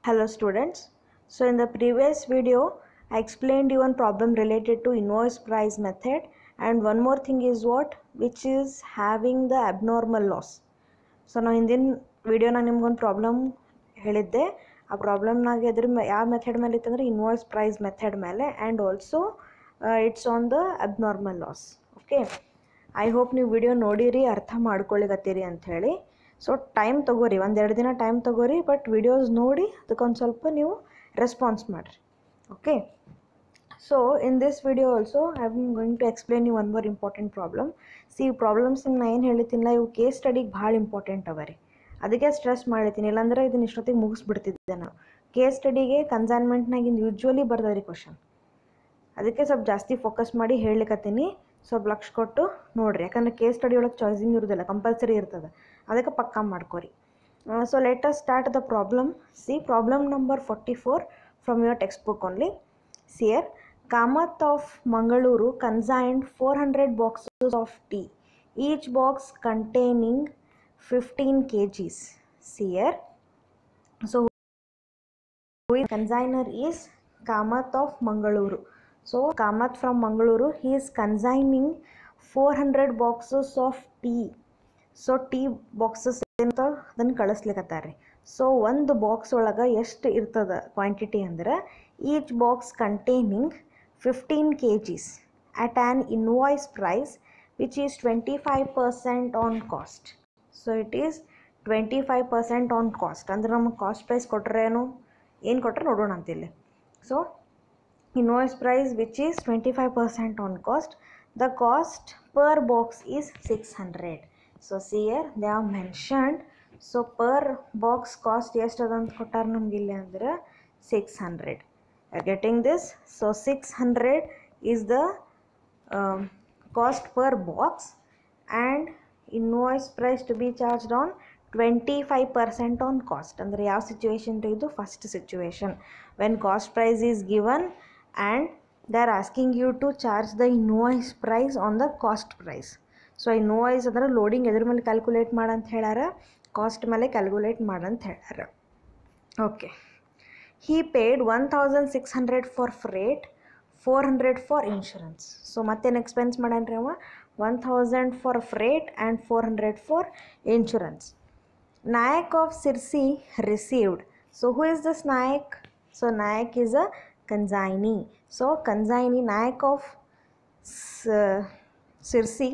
Hello students. So in the previous video I explained you one problem related to invoice price method and one more thing is what which is having the abnormal loss. So ನಾವು ಹಿಂದಿನ ವಿಡಿಯೋನಾಗ ನಿಮ್ಗೊಂದು problem ಹೇಳಿದ್ದೆ ಆ ಪ್ರಾಬ್ಲಮ್ನಾಗ ಎದ್ರ ಮೇ ಯಾವ method ಮೇಲೆ ಇತ್ತಂದ್ರೆ invoice price method ಮೇಲೆ and also it's on the abnormal loss okay I hope ನೀವು ವಿಡಿಯೋ ನೋಡಿರಿ ಅರ್ಥ ಮಾಡ್ಕೊಳ್ಳಿಗತ್ತೀರಿ ಅಂಥೇಳಿ ಸೊ ಟೈಮ್ ತೊಗೋರಿ ಒಂದೆರಡು ದಿನ ಟೈಮ್ ತೊಗೋರಿ ಬಟ್ ವಿಡಿಯೋಸ್ ನೋಡಿ ಅದಕ್ಕೊಂದು ಸ್ವಲ್ಪ ನೀವು ರೆಸ್ಪಾನ್ಸ್ ಮಾಡಿರಿ okay so in this video also I am going to explain you one more important problem see ಈ ಪ್ರಾಬ್ಲಮ್ಸ್ ನಾ ಏನು ಹೇಳಿದ್ದೀನಿಲ್ಲ ಇವು ಕೇಸ್ ಸ್ಟಡಿಗೆ ಭಾಳ ಇಂಪಾರ್ಟೆಂಟ್ ಅವ ರೀ ಅದಕ್ಕೆ ಸ್ಟ್ರೆಸ್ ಮಾಡಿದ್ದೀನಿ ಇಲ್ಲಾಂದ್ರೆ ಇದನ್ನ ಇಷ್ಟೊತ್ತಿಗೆ ಮುಗಿಸ್ಬಿಡ್ತಿದ್ದೆ ನಾವು ಕೇಸ್ ಸ್ಟಡಿಗೆ ಕನ್ಸೈನ್ಮೆಂಟ್ನಾಗಿಂದ ಯೂಶ್ವಲಿ ಬರ್ತದೆ ರೀ ಕ್ವಶನ್ ಅದಕ್ಕೆ ಸ್ವಲ್ಪ ಜಾಸ್ತಿ ಫೋಕಸ್ ಮಾಡಿ ಹೇಳಲಿಕ್ಕತ್ತೀನಿ ಸ್ವಲ್ಪ ಲಕ್ಷ ಕೊಟ್ಟು ನೋಡಿರಿ ಯಾಕಂದ್ರೆ ಕೇಸ್ ಸ್ಟಡಿ ಒಳಗೆ ಚಾಯ್ಸಿಂಗ್ ಇರೋದಿಲ್ಲ ಕಂಪಲ್ಸರಿ ಇರ್ತದೆ ಅದಕ್ಕೆ ಪಕ್ಕಾ ಮಾಡ್ಕೊರಿ so let us start the problem see problem number forty four from your text book only see here Kamath of Mangaluru consigned four hundred boxes of tea each box containing fifteen K Gs see here so consigner is Kamath of Mangaluru. So Kamath from Mangaluru, he is consigning 400 boxes of tea. So tea boxes ಅಂತ ಅದನ್ನು ಕಳಿಸ್ಲಿಕ್ಕತ್ತಾರೆ so ಒಂದು box ಒಳಗೆ ಎಷ್ಟು ಇರ್ತದೆ quantity ಅಂದ್ರೆ each box containing fifteen K Gs at an invoice price which is twenty five percent on cost so it is twenty five percent on cost ಅಂದ್ರೆ ನಮಗೆ cost price ಕೊಟ್ರೇನು ಏನು ಕೊಟ್ಟರೆ ನೋಡೋಣ ಅಂತಿಲ್ಲಿ so invoice price which is twenty five percent on cost the cost per box is six hundred so see here they are mentioned so per box cost ಎಷ್ಟು ಅದ ಅಂತ ಕೊಟ್ಟಾರ ನಮ್ಗೆ ಇಲ್ಲಿ ಅಂದ್ರೆ six hundred getting this so six hundred is the cost per box and invoice price to be charged on twenty five percent on cost ಅಂದರೆ ಯಾವ situation ರೀ ಇದು first situation when cost price is given and they are asking you to charge the invoice price on the cost price so invoice ಅಂದ್ರೆ loading ಎದ್ರ ಮೇಲೆ calculate ಮಾಡಂತ ಹೇಳ್ಯಾರ cost ಮೇಲೆ ಕ್ಯಾಲ್ಕುಲೇಟ್ ಮಾಡಂತ ಹೇಳ್ಯಾರ okay he paid one thousand six hundred for freight four hundred for insurance so ಮತ್ತೇನು expense ಮಾಡ್ಯಾನ್ರಿ ಅವ one thousand for freight and four hundred for insurance Nayak of Sirsi received. So who is this Nayak? So Nayak is a consignee. So consignee Nayak of S- Sirsi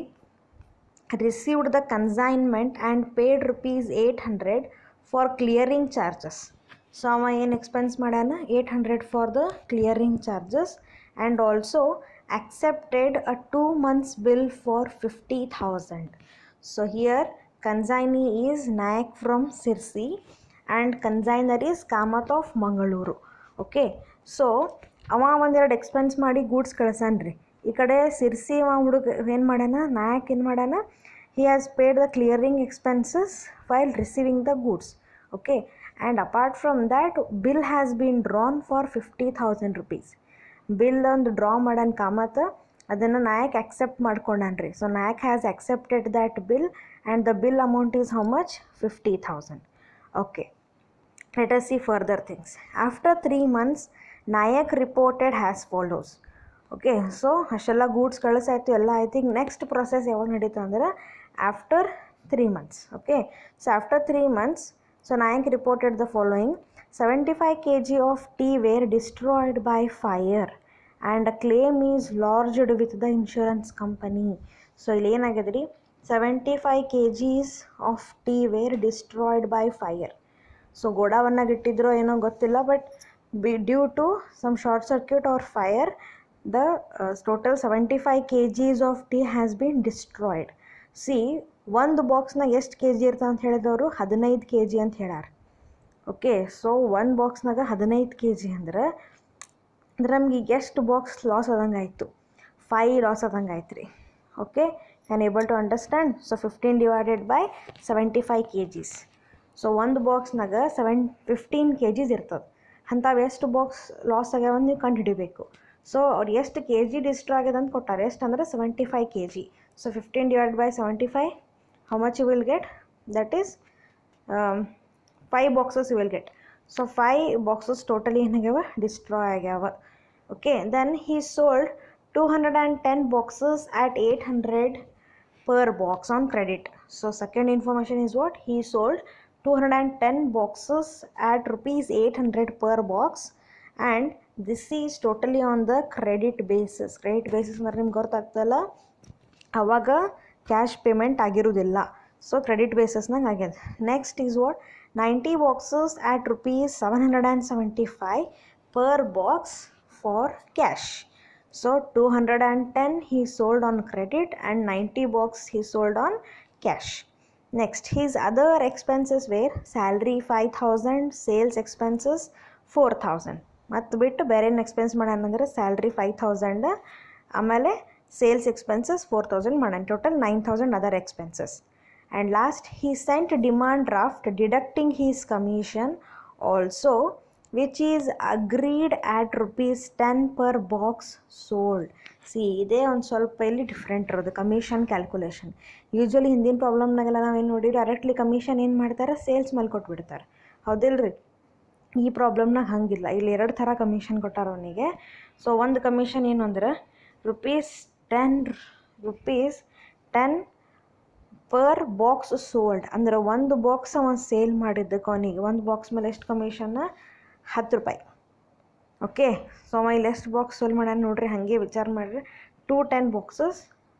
received the consignment and paid rupees 800 for clearing charges. So ಅವ ಏನು expense ಮಾಡ್ಯಾನ eight hundred for the clearing charges and also accepted a two months bill for 50000 so here consignee is nayak from sirsi and consigner is kamath of mangaluru okay so ಅವ ಒಂದೆರಡು expense ಮಾಡಿ goods ಕಳ್ಸಾನ್ರಿ ಈ ಕಡೆ ಸಿರ್ಸಿ ಅವ ಹುಡುಗ ಏನು ಮಾಡ್ಯಾನ ನಾಯಕ್ ಏನು ಮಾಡ್ಯಾನ he has paid the clearing expenses while receiving the goods okay and apart from that bill has been drawn for fifty thousand rupees bill ಒಂದು ಡ್ರಾ ಮಾಡ್ಯಾನ ಕಾಮತ್ ಅದನ್ನು ನಾಯಕ್ ಅಕ್ಸೆಪ್ಟ್ ಮಾಡ್ಕೊಂಡಾನ್ರಿ so Nayak has accepted that bill and the bill amount is how much fifty thousand okay let us see further things after three months Nayak reported has follows okay so ಅಷ್ಟೆಲ್ಲ goods ಕಳಿಸಾಯ್ತು ಎಲ್ಲ ಆಯ್ತು ಈಗ next process ಯಾವಾಗ ನಡೀತು ಅಂದ್ರೆ after three months okay so after three months so Nayak reported the following seventy five K G of tea were destroyed by fire and a claim is lodged with the insurance company so ಇಲ್ಲಿ ಏನಾಗಿದೆ ರೀ seventy five K Gs of tea were destroyed by fire so ಗೋಡಾವನ್ನಾಗ ಇಟ್ಟಿದ್ರೋ ಏನೋ ಗೊತ್ತಿಲ್ಲ but be due to some short circuit or fire the total seventy five K Gs of tea has been destroyed see ಒಂದು ಬಾಕ್ಸ್ನಾಗ ಎಷ್ಟು K G ಇರ್ತದೆ ಅಂತ ಹೇಳಿದವರು ಹದಿನೈದು ಕೆ ಜಿ ಅಂತ ಹೇಳ್ಯಾರ ಓಕೆ ಸೊ ಒಂದು ಬಾಕ್ಸ್ನಾಗ ಹದಿನೈದು ಕೆ ಜಿ ಅಂದ್ರೆ ಅಂದ್ರೆ ನಮ್ಗೆ ಈಗ ಎಷ್ಟು ಬಾಕ್ಸ್ ಲಾಸ್ ಆದಂಗೆ ಆಯಿತು ಫೈ ಲಾಸ್ ಆದಂಗೆ ಆಯ್ತು ರೀ okay can able to understand so fifteen divided by seventy five K Gs so ಒಂದು ಬಾಕ್ಸ್ನಾಗ ಸೆವೆನ್ ಫಿಫ್ಟೀನ್ ಕೆ ಜಿಸ್ ಇರ್ತದೆ ಅಂಥವು ಎಷ್ಟು ಬಾಕ್ಸ್ ಲಾಸ್ ಆಗ್ಯಾವ ನೀವು ಕಂಡು ಹಿಡಿಬೇಕು ಸೊ ಅವ್ರು ಎಷ್ಟು ಕೆ ಜಿ ಡಿಸ್ಟ್ರಾ ಆಗ್ಯದ ಅಂತ ಕೊಟ್ಟಾರೆ ಎಷ್ಟು ಅಂದರೆ seventy five K G so fifteen divide by seventy five how much you will get that is five boxes you will get so five boxes totally ಏನಾಗ್ಯಾವ ಡಿಸ್ಟ್ರಾಯ್ ಆಗ್ಯಾವ okay then he sold two hundred and ten boxes at eight hundred per box on credit. So second information is what he sold 210 boxes at rupees 800 per box and this is totally on the credit basis. Credit basis ಅಂದ್ರೆ ನಿಮ್ಗೆ ಗೊತ್ತಾಗ್ತಲ್ಲ ಅವಾಗ cash payment ಆಗಿರೋದಿಲ್ಲ so credit ಬೇಸಸ್ನಾಗ ಆಗ್ಯದ next is what ninety boxes at rupees seven hundred and seventy five per box for cash so 210 he sold on credit and 90 box he sold on cash next his other expenses were salary 5000 sales expenses 4000 ಮತ್ತು ಬಿಟ್ಟು ಬೇರೆ ಏನು expense ಮಾಡ್ಯಾನಂದ್ರೆ salary five thousand ಆಮೇಲೆ sales expenses four thousand ಮಾಡ್ಯಾನ total nine thousand other expenses and last he sent demand draft deducting his commission also which is agreed at rupees ten per box sold see ಇದೇ ಒಂದು ಸ್ವಲ್ಪ ಇಲ್ಲಿ different ಇರೋದು commission calculation usually ಹಿಂದಿನ ಪ್ರಾಬ್ಲಮ್ನಾಗೆಲ್ಲ ನಾವೇನು ನೋಡಿ directly commission ಏನು ಮಾಡ್ತಾರೆ ಸೇಲ್ಸ್ ಮೇಲೆ ಕೊಟ್ಬಿಡ್ತಾರೆ ಹೌದಿಲ್ಲ ರೀ ಈ ಪ್ರಾಬ್ಲಮ್ನಾಗ ಹಂಗಿಲ್ಲ ಇಲ್ಲಿ ಎರಡು ಥರ ಕಮಿಷನ್ ಕೊಟ್ಟಾರ ಅವನಿಗೆ ಸೊ ಒಂದು ಕಮಿಷನ್ ಏನು ಅಂದ್ರೆ rupees ten rupees ten per box sold ಅಂದ್ರೆ ಒಂದು ಬಾಕ್ಸ್ ಅವನು ಸೇಲ್ ಮಾಡಿದ್ದಕ್ಕೆ ಅವನಿಗೆ ಒಂದು ಬಾಕ್ಸ್ ಮೇಲೆ ಎಷ್ಟು ಕಮಿಷನ್ನ ಹತ್ತು ರೂಪಾಯಿ ಓಕೆ ಸೊ ಅವ ಇಲ್ಲಿ ಎಷ್ಟು ಬಾಕ್ಸ್ ಸೋಲ್ ಮಾಡ್ಯಾನ ನೋಡ್ರಿ ಹಾಗೆ ವಿಚಾರ ಮಾಡಿರಿ two ten boxes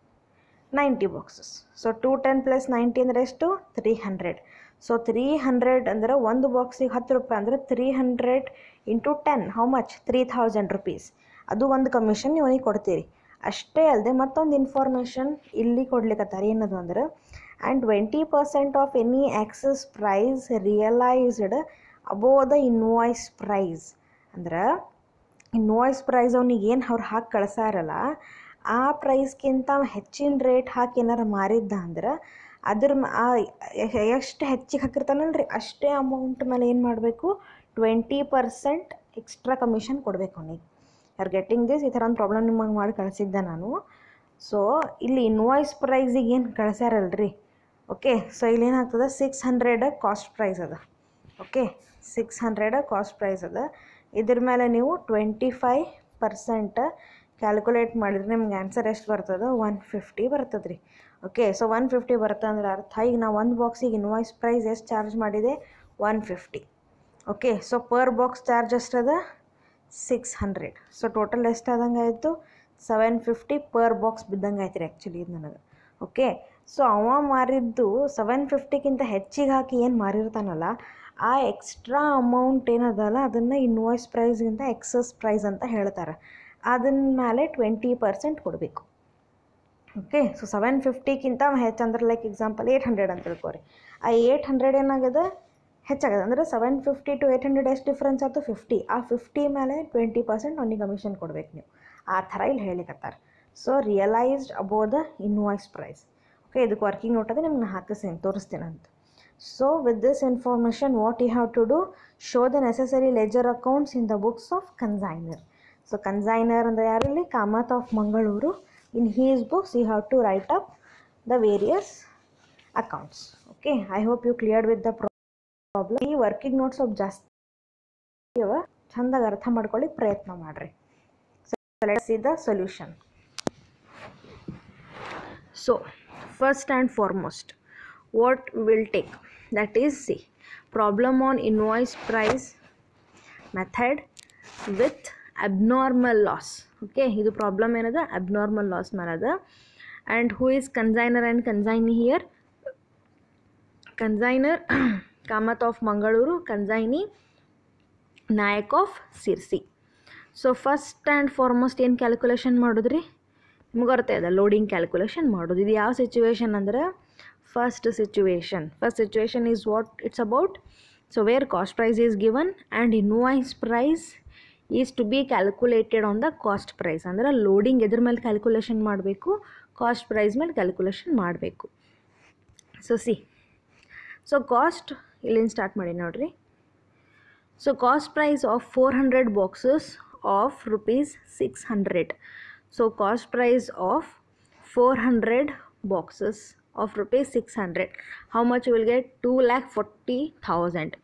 ninety boxes so two ten plus ninety ಅಂದರೆ ಎಷ್ಟು three hundred so three hundred ಅಂದರೆ ಒಂದು ಬಾಕ್ಸಿಗೆ ಹತ್ತು ರೂಪಾಯಿ ಅಂದರೆ three hundred into ten how much three thousand rupees ಅದು ಒಂದು ಕಮಿಷನ್ ನೀವು ಅವನಿಗೆ ಕೊಡ್ತೀರಿ ಅಷ್ಟೇ ಅಲ್ಲದೆ ಮತ್ತೊಂದು ಇನ್ಫಾರ್ಮೇಷನ್ ಇಲ್ಲಿ ಕೊಡ್ಲಿಕ್ಕತ್ತಾರೆ ಏನದು ಅಂದ್ರೆ and twenty percent of any excess price realised above the invoice price ಅಂದ್ರೆ ಇನ್ವಾಯ್ಸ್ ಪ್ರೈಸ್ ಅವ್ನಿಗೆ ಏನು ಅವ್ರು ಹಾಕಿ ಕಳ್ಸಾರಲ್ಲ ಆ ಪ್ರೈಸ್ಗಿಂತ ಹೆಚ್ಚಿನ ರೇಟ್ ಹಾಕಿ ಏನಾರು ಮಾರಿದ್ದ ಅಂದ್ರೆ ಅದ್ರ ಮ- ಆ ಎಷ್ಟು ಹೆಚ್ಚಿಗೆ ಹಾಕಿರ್ತಾನಲ್ಲ ರೀ ಅಷ್ಟೇ ಅಮೌಂಟ್ ಮೇಲೆ ಏನು ಮಾಡಬೇಕು ಟ್ವೆಂಟಿ ಪರ್ಸೆಂಟ್ ಎಕ್ಸ್ಟ್ರಾ ಕಮಿಷನ್ ಕೊಡಬೇಕು ಅವನಿಗೆ ಆರ್ ಗೆಟ್ಟಿಂಗ್ ದಿಸ್ ಈ ಥರ ಒಂದು ಪ್ರಾಬ್ಲಮ್ ನಿಮಗೆ ಮಾಡಿ ಕಳಿಸಿದ್ದೆ ನಾನು ಸೊ ಇಲ್ಲಿ ಇನ್ವಾಯ್ಸ್ ಪ್ರೈಸಿಗೆ ಏನು ಕಳ್ಸ್ಯಾರಲ್ರಿ ಓಕೆ ಸೊ ಇಲ್ಲಿ ಏನಾಗ್ತದೆ ಸಿಕ್ಸ್ ಹಂಡ್ರೆಡ್ ಕಾಸ್ಟ್ ಪ್ರೈಸ್ ಅದ okay six hundred cost price ಅದ ಇದ್ರ ಮೇಲೆ ನೀವು ಟ್ವೆಂಟಿ ಫೈವ್ ಪರ್ಸೆಂಟ್ ಕ್ಯಾಲ್ಕುಲೇಟ್ ಮಾಡಿದ್ರೆ ನಿಮ್ಗೆ ಆನ್ಸರ್ ಎಷ್ಟು ಬರ್ತದೆ ಒನ್ ಫಿಫ್ಟಿ ಬರ್ತದೆ ರೀ ಓಕೆ ಸೊ ಒನ್ ಫಿಫ್ಟಿ ಬರುತ್ತೆ ಅಂದ್ರೆ ಅರ್ಥ ಈಗ ನಾವು ಒಂದು ಬಾಕ್ಸಿಗೆ ಇನ್ವಾಯ್ಸ್ ಪ್ರೈಸ್ ಎಷ್ಟು ಚಾರ್ಜ್ ಮಾಡಿದೆ one fifty okay so per box charge ಎಷ್ಟದ ಸಿಕ್ಸ್ ಹಂಡ್ರೆಡ್ ಸೊ ಟೋಟಲ್ ಎಷ್ಟು ಆದಂಗೆ ಆಯಿತು ಸೆವೆನ್ ಫಿಫ್ಟಿ ಪರ್ ಬಾಕ್ಸ್ ಬಿದ್ದಂಗೆ ಆಯ್ತು ರೀ ಆ್ಯಕ್ಚುಲಿ ಇದು ನನಗೆ ಓಕೆ ಸೊ ಅವ ಮಾರಿದ್ದು ಸೆವೆನ್ ಫಿಫ್ಟಿಗಿಂತ ಹೆಚ್ಚಿಗೆ ಹಾಕಿ ಏನು ಮಾರಿರ್ತಾನಲ್ಲ ಆ ಎಕ್ಸ್ಟ್ರಾ ಅಮೌಂಟ್ ಏನದಲ್ಲ ಅದನ್ನು ಇನ್ವಾಯ್ಸ್ ಪ್ರೈಸ್ಗಿಂತ ಎಕ್ಸಸ್ ಪ್ರೈಸ್ ಅಂತ ಹೇಳ್ತಾರೆ ಅದನ್ನ ಮೇಲೆ ಟ್ವೆಂಟಿ ಪರ್ಸೆಂಟ್ ಕೊಡಬೇಕು ಓಕೆ ಸೊ ಸೆವೆನ್ ಫಿಫ್ಟಿಗಿಂತ ಹೆಚ್ಚು ಅಂದ್ರೆ ಲೈಕ್ ಎಕ್ಸಾಂಪಲ್ ಏಯ್ಟ್ ಹಂಡ್ರೆಡ್ ಅಂತ ತಿಳ್ಕೊರಿ ಆ ಏಯ್ಟ್ ಹಂಡ್ರೆಡ್ ಏನಾಗದ ಹೆಚ್ಚಾಗದ ಅಂದರೆ seven fifty to eight hundred ಎಷ್ಟು ಡಿಫ್ರೆನ್ಸ್ ಆಯ್ತು ಫಿಫ್ಟಿ ಆ ಫಿಫ್ಟಿ ಮೇಲೆ ಟ್ವೆಂಟಿ ಪರ್ಸೆಂಟ್ ಅವ್ನಿಗೆ ಕಮಿಷನ್ ಕೊಡ್ಬೇಕು ನೀವು ಆ ಥರ ಇಲ್ಲಿ ಹೇಳಿಕತ್ತಾರೆ so realised above the invoice price okay ಇದಕ್ಕೆ ವರ್ಕಿಂಗ್ ನೋಟ್ ಅದೇ ನಿಮ್ಗೆ ಹಾಕಿಸ್ತೀನಿ ತೋರಿಸ್ತೀನಿ ಅಂತ so with this information what you have to do show the necessary ledger accounts in the books of consigner so consigner ಅಂದರೆ ಯಾರಲ್ಲಿ Kamath of Mangaluru in his books you have to write up the various accounts okay I hope you cleared with the problem ಈ working notes ಸ್ವಲ್ಪ ಜಾಸ್ತಿ ಅವ ಚಂದಾಗಿ ಅರ್ಥ ಮಾಡ್ಕೊಳ್ಳಿ ಪ್ರಯತ್ನ ಮಾಡಿರಿ so let's see the solution so first and foremost what will take that is see problem on invoice price method with abnormal loss okay ಇದು ಪ್ರಾಬ್ಲಮ್ ಏನದ ಅಬ್ನಾರ್ಮಲ್ ಲಾಸ್ ಮೇಲದ and who is consigner and consignee here consigner Kamath of Mangaluru consignee Nayak of Sirsi so first and foremost ಏನು calculation ಮಾಡಿದ್ರಿ ನಿಮ್ಗೆ ಗೊತ್ತೇ ಇದೆ loading calculation ಮಾಡೋದು ಇದು ಯಾವ ಸಿಚುವೇಶನ್ ಅಂದ್ರೆ first situation first situation is what it's about so where cost price is given and invoice price is to be calculated on the cost price ಅಂದ್ರೆ ಲೋಡಿಂಗ್ ಎದ್ರ ಮೇಲೆ ಕ್ಯಾಲ್ಕುಲೇಷನ್ ಮಾಡಬೇಕು ಕಾಸ್ಟ್ ಪ್ರೈಸ್ ಮೇಲೆ calculation ಮಾಡಬೇಕು so see so cost ಇಲ್ಲಿಂದ start ಮಾಡಿ ನೋಡ್ರಿ so cost price of four hundred boxes of rupees six hundred so cost price of four hundred boxes of rupees 600 how much you will get 2 lakh 40,000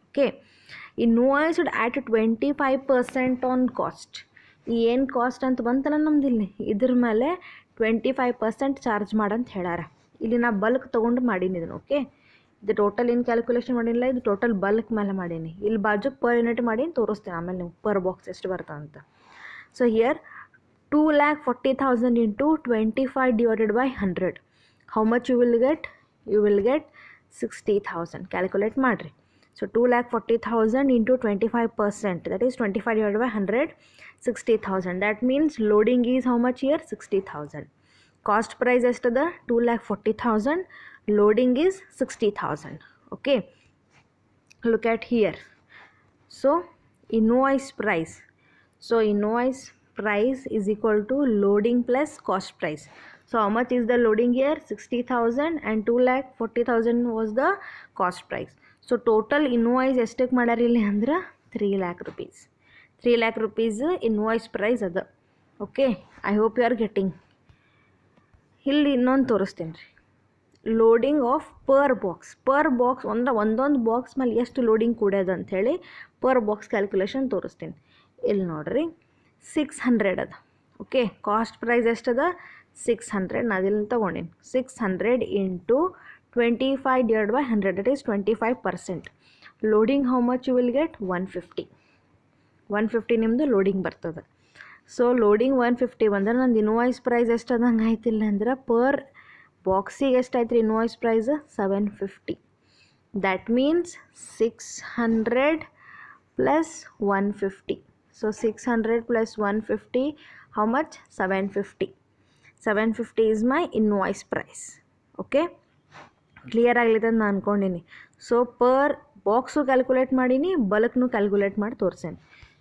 okay invoiced at twenty five percent on cost ಈ ಏನು cost ಅಂತ ಬಂತಲ್ಲ ನಮ್ದು ಇಲ್ಲಿ ಇದ್ರ ಮೇಲೆ twenty five percent charge ಮಾಡಂತ ಹೇಳ್ಯಾರ ಇಲ್ಲಿ ನಾ ಬಲ್ಕ್ ತೊಗೊಂಡು ಮಾಡೀನಿ ಇದನ್ನು ಓಕೆ ಇದು ಟೋಟಲ್ ಏನು ಕ್ಯಾಲ್ಕುಲೇಷನ್ ಮಾಡಿಲ್ಲ ಇದು ಟೋಟಲ್ ಬಲ್ಕ್ ಮೇಲೆ ಮಾಡೀನಿ ಇಲ್ಲಿ ಬಾಜುಕ್ ಪರ್ ಯೂನಿಟ್ ಮಾಡಿ ತೋರಿಸ್ತೇನೆ ಆಮೇಲೆ ನೀವು ಪರ್ ಬಾಕ್ಸ್ ಎಷ್ಟು ಬರ್ತದೆ ಅಂತ so here two lakh forty thousand into twenty five divided by hundred how much you will get you will get sixty thousand calculate ಮಾಡಿರಿ so two lakh forty thousand into twenty five percent that is twenty five divide by hundred sixty thousand that means loading is how much here sixty thousand cost price ಎಷ್ಟದ two lakh forty thousand loading is sixty thousand okay look at here so invoice price so invoice price is equal to loading plus cost price so how much is the loading here 60000 and 2 lakh 40000 was the cost price so total invoice ಎಷ್ಟಕ್ಕೆ ಮಾಡ್ಯಾರ ಇಲ್ಲಿ ಅಂದ್ರೆ three lakh rupees three lakh rupees invoice price ಅದ okay I hope you are getting ಇಲ್ಲಿ ಇನ್ನೊಂದು ತೋರಿಸ್ತೀನಿ ರೀ loading of per box per box ಅಂದ್ರೆ ಒಂದೊಂದು ಬಾಕ್ಸ್ ಮೇಲೆ ಎಷ್ಟು ಲೋಡಿಂಗ್ ಕೂಡ್ಯದ ಅಂಥೇಳಿ ಪರ್ ಬಾಕ್ಸ್ ಕ್ಯಾಲ್ಕುಲೇಷನ್ ತೋರಿಸ್ತೀನಿ ಇಲ್ಲಿ ನೋಡ್ರಿ ಸಿಕ್ಸ್ ಹಂಡ್ರೆಡ್ ಅದ ಓಕೆ ಕಾಸ್ಟ್ ಪ್ರೈಸ್ ಎಷ್ಟದ ಸಿಕ್ಸ್ ಹಂಡ್ರೆಡ್ ನಾನು ಇಲ್ಲಿ ತೊಗೊಂಡೀನಿ six hundred into twenty five divide by hundred it is twenty five percent loading how much you will get one fifty one fifty ನಿಮ್ಮದು loading ಬರ್ತದೆ so loading one fifty ಬಂದ್ರೆ ನಂದು invoice price ಎಷ್ಟು ಅದಂಗೆ ಆಯ್ತಿಲ್ಲ ಅಂದ್ರೆ ಪರ್ ಬಾಕ್ಸಿಗೆ ಎಷ್ಟಾಯ್ತು ರೀ invoice price seven fifty that means six hundred plus one fifty so six hundred plus one fifty how much seven fifty seven fifty is my invoice price okay clear ಆಗ್ಲಿದೆ ಅಂತ ನಾನು ಅಂದ್ಕೊಂಡೀನಿ ಸೊ ಪರ್ ಬಾಕ್ಸು ಕ್ಯಾಲ್ಕುಲೇಟ್ ಮಾಡೀನಿ ಬಲ್ಕ್ನು calculate ಮಾಡಿ ತೋರ್ಸೇನಿ